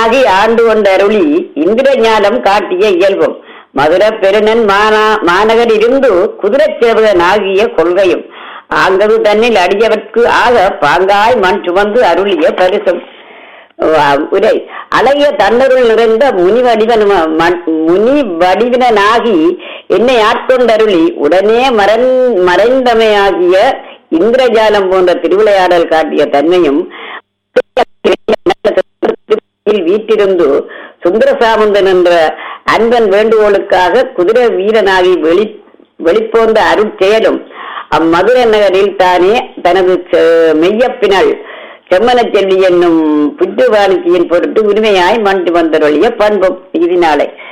வீரனாகி ஆண்டு கொண்ட அருளி இந்திர ஞானம் காட்டிய இயல்பும் மதுர பெருநன் மானா மாநகர் இருந்து குதிரை சேவகன் ஆகிய கொள்கையும் ஆங்கது தன்னில் அடியவர்க்கு ஆக பாங்காய் மண் சுமந்து அருளிய பரிசும் அஹ் உரை அழகிய தன்னருள் நிறைந்த முனி வடிவன் முனி வடிவினனாகி என்னை ஆட்கொண்டருளி உடனே மறன் மறைந்தமையாகிய இந்திரஜாலம் போன்ற திருவிளையாடல் காட்டிய தன்மையும் வீட்டிருந்து சுந்தரசாமந்தன் என்ற அன்பன் வேண்டுகோளுக்காக குதிரை வீரனாகி வெளி வெளிப்போந்த அருட்செயலும் அம்மதுரை நகரில் தானே தனது செ- மெய்யப்பினள் செம்மனச் செல்வி என்னும் புற்றுவாணிச்சியின் பொருட்டு உரிமையாய் மண்டு வந்தருளிய பண்பும் இதனாலே